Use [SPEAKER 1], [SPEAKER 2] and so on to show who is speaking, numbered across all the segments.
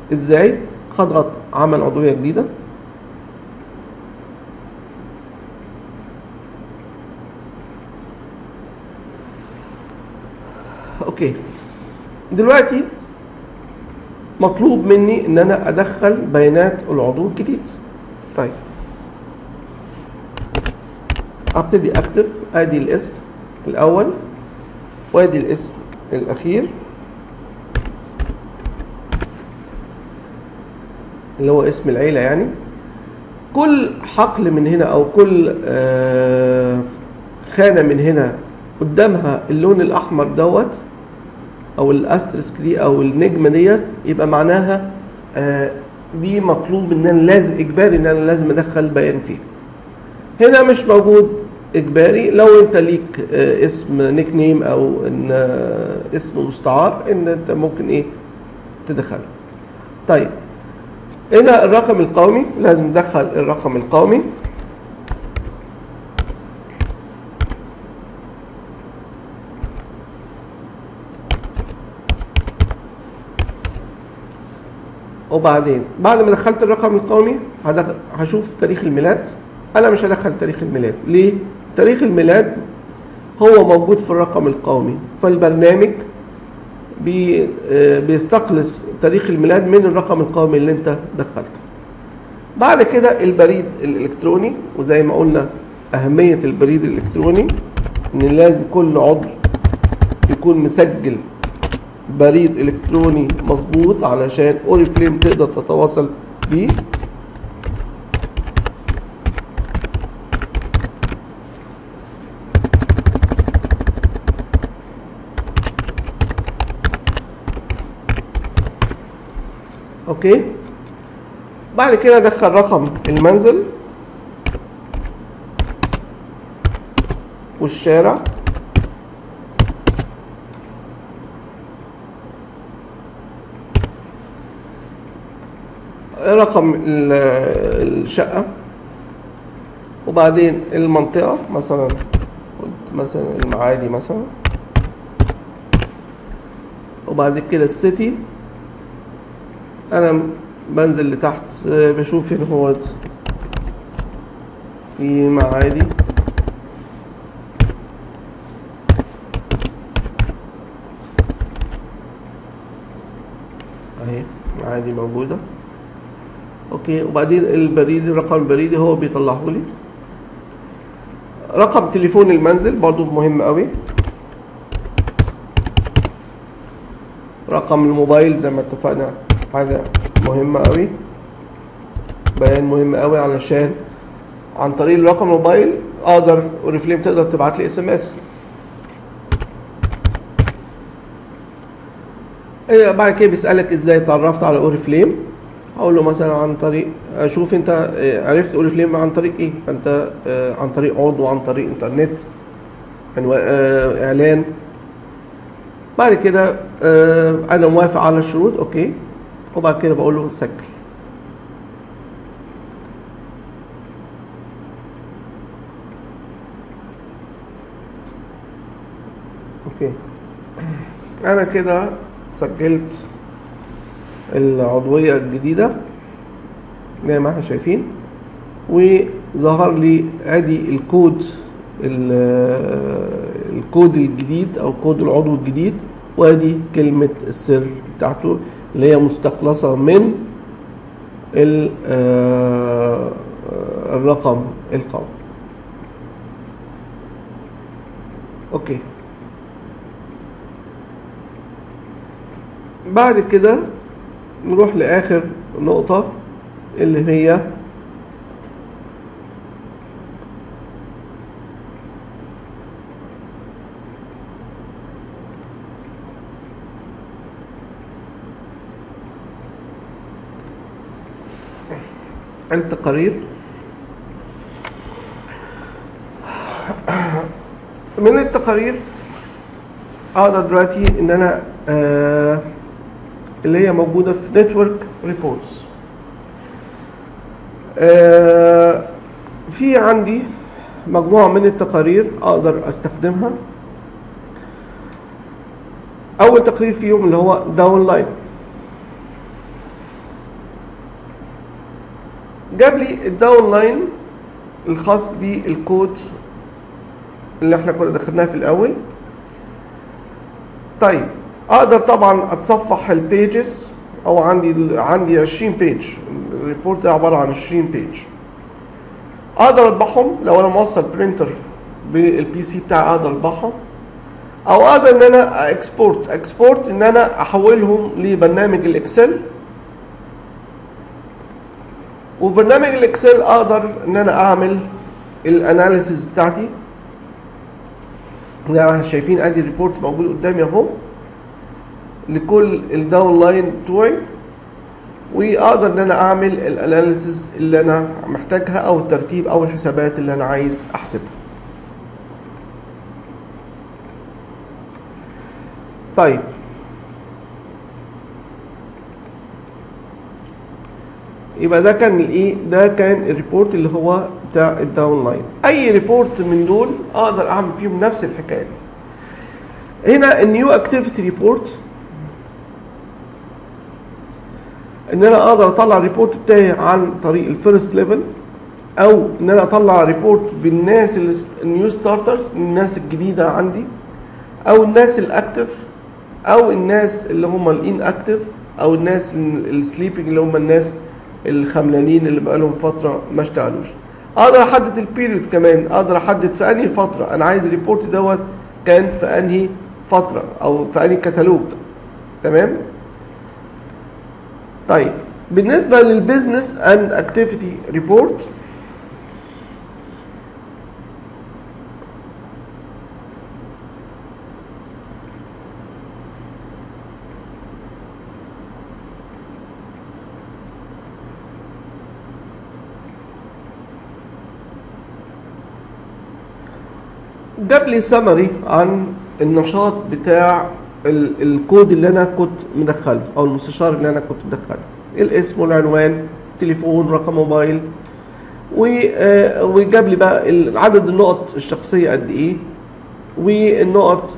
[SPEAKER 1] ازاي هضغط عمل عضويه جديده اوكي دلوقتي مطلوب مني ان انا ادخل بيانات العضو الجديد طيب ابتدي اكتب ادي الاسم الاول وادي الاسم الاخير اللي هو اسم العيله يعني كل حقل من هنا او كل آه، خانه من هنا قدامها اللون الاحمر دوت او الاسترسك دي او النجمه ديت يبقى معناها آه، دي مطلوب ان انا لازم اجباري ان انا لازم ادخل بيان فيها هنا مش موجود اجباري لو انت ليك آه، اسم نيك نيم او ان آه، اسم مستعار ان انت ممكن ايه تدخله طيب هنا الرقم القومي لازم ندخل الرقم القومي وبعدين بعد ما دخلت الرقم القومي هدخل هشوف تاريخ الميلاد انا مش هدخل تاريخ الميلاد ليه تاريخ الميلاد هو موجود في الرقم القومي فالبرنامج بي آه، بيستخلص تاريخ الميلاد من الرقم القومي اللي انت دخلته بعد كده البريد الالكتروني وزي ما قلنا اهميه البريد الالكتروني ان لازم كل عضو يكون مسجل بريد الكتروني مظبوط علشان اوريفليم تقدر تتواصل بيه اوكي بعد كده ادخل رقم المنزل والشارع رقم ال- الشقة وبعدين المنطقة مثلا قلت مثلا المعادي مثلا وبعد كده السيتي انا بنزل لتحت آه، بشوف فين هو في معادي اهي معادي موجودة اوكي وبعدين البريد الرقم البريدي هو بيطلعه لي رقم تليفون المنزل برضو مهم قوي رقم الموبايل زي ما اتفقنا حاجة مهمة قوي بيان مهم قوي علشان عن طريق الرقم الموبايل اقدر اوريفليم تقدر تبعت لي اس ام اس بعد كده بيسألك ازاي اتعرفت على اوريفليم اقول له مثلا عن طريق اشوف انت آه، عرفت اوريفليم عن طريق ايه فانت آه، عن طريق عضو عن طريق انترنت عنوا- آه، اعلان بعد كده آه، انا موافق على الشروط اوكي وبعد كده بقول له سجل اوكي انا كده سجلت العضوية الجديدة زي ما احنا شايفين وظهر لي ادي الكود ال- الكود الجديد او كود العضو الجديد وادي كلمة السر بتاعته اللي هي مستخلصة من ال- آه، الرقم القومي اوكي بعد كده نروح لآخر نقطة اللي هي التقارير من التقارير اقدر دلوقتي ان انا آه اللي هي موجوده في نتورك ريبورتس في عندي مجموعه من التقارير اقدر استخدمها اول تقرير فيهم اللي هو داون لاين جاب لي الداون لاين الخاص بالكود اللي احنا كنا دخلناه في الاول طيب اقدر طبعا اتصفح البيجز او عندي عندي 20 بيج الريبورت ده عباره عن 20 بيج اقدر اطبعهم لو انا موصل برينتر بالبي سي بتاعي اقدر اطبعهم او اقدر ان انا اكسبورت اكسبورت ان انا احولهم لبرنامج الاكسل وبرنامج الاكسل اقدر ان انا اعمل الاناليسيز بتاعتي زي ما احنا شايفين ادي الريبورت موجود قدامي اهو لكل الداون لاين بتوعي واقدر ان انا اعمل الاناليسيز اللي انا محتاجها او الترتيب او الحسابات اللي انا عايز احسبها طيب يبقى ده كان الايه ده كان الريبورت اللي هو بتاع الداون لاين اي ريبورت من دول اقدر اعمل فيهم نفس الحكايه دي هنا النيو اكتيفيتي ريبورت ان انا اقدر اطلع الريبورت بتاعي عن طريق الفيرست ليفل او ان انا اطلع ريبورت بالناس النيو ستارترز الناس الجديده عندي او الناس الاكتف او الناس اللي هم الان اكتف او الناس السليبنج اللي هم الناس الخملانين اللي بقالهم فتره ما اشتغلوش اقدر احدد البيريود كمان اقدر احدد في انهي فتره انا عايز الريبورت دوت كان في انهي فتره او في انهي كتالوج تمام طيب بالنسبه للبيزنس اند اكتيفيتي ريبورت جاب لي سمري عن النشاط بتاع ال- الكود اللي انا كنت مدخله او المستشار اللي انا كنت مدخله الاسم والعنوان تليفون رقم موبايل و- آه، وجاب لي بقى ال- عدد النقط الشخصيه قد ايه والنقط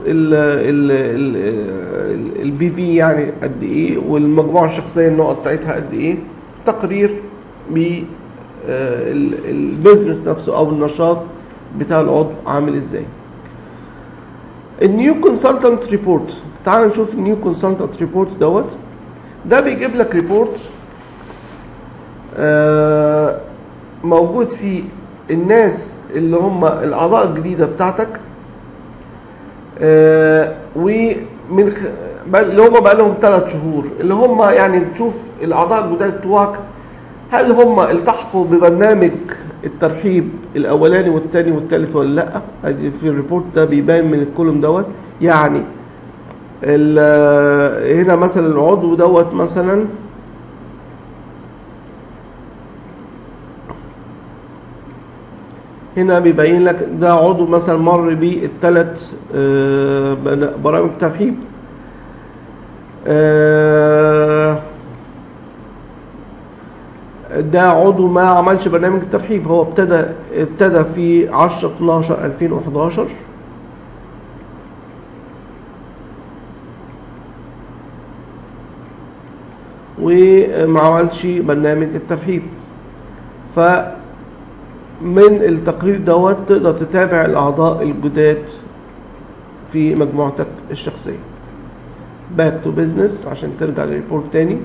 [SPEAKER 1] البي في يعني قد ايه والمجموعه الشخصيه النقط بتاعتها قد ايه تقرير بالبيزنس نفسه او النشاط بتاع العضو عامل ازاي النيو كونسلتنت ريبورت تعال نشوف النيو كونسلتنت ريبورت دوت ده بيجيب لك ريبورت آه، موجود فيه الناس اللي هم الاعضاء الجديده بتاعتك آه، ومن خ... بل- اللي هم بقى لهم ثلاث شهور اللي هم يعني تشوف الاعضاء الجداد بتوعك هل هم التحقوا ببرنامج الترحيب الاولاني والثاني والثالث ولا لا ادي في الريبورت ده بيبان من الكولوم دوت يعني ال- هنا مثلا العضو دوت مثلا هنا بيبين لك ده عضو مثلا مر بالثلاث برامج ترحيب آه، ده عضو ما عملش برنامج الترحيب هو ابتدى ابتدى في 10 12 2011 وما عملش برنامج الترحيب فمن التقرير دوت تقدر تتابع الاعضاء الجداد في مجموعتك الشخصيه باك تو بزنس عشان ترجع للريبورت تاني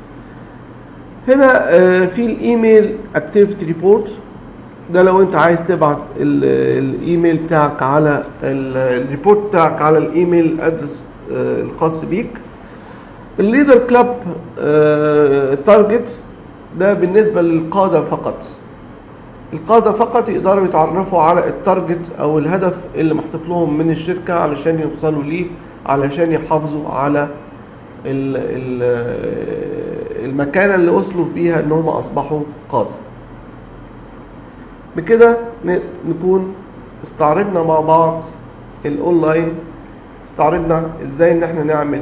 [SPEAKER 1] هنا آه، في الايميل اكتيفيتي ريبورت ده لو انت عايز تبعت ال- الايميل بتاعك على ال- الريبورت بتاعك على الايميل ادرس آه، الخاص بيك الليدر كلاب تارجت ده بالنسبه للقاده فقط القاده فقط يقدروا يتعرفوا على التارجت او الهدف اللي محطوط لهم من الشركه علشان يوصلوا ليه علشان يحافظوا على ال ال المكانه اللي وصلوا بيها ان هم اصبحوا قاده بكده ن- نكون استعرضنا مع بعض الاونلاين استعرضنا ازاي ان احنا نعمل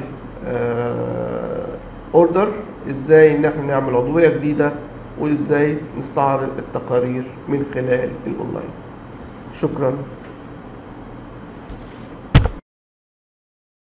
[SPEAKER 1] اوردر ازاي ان احنا نعمل عضويه جديده وازاي نستعرض التقارير من خلال الاونلاين شكرا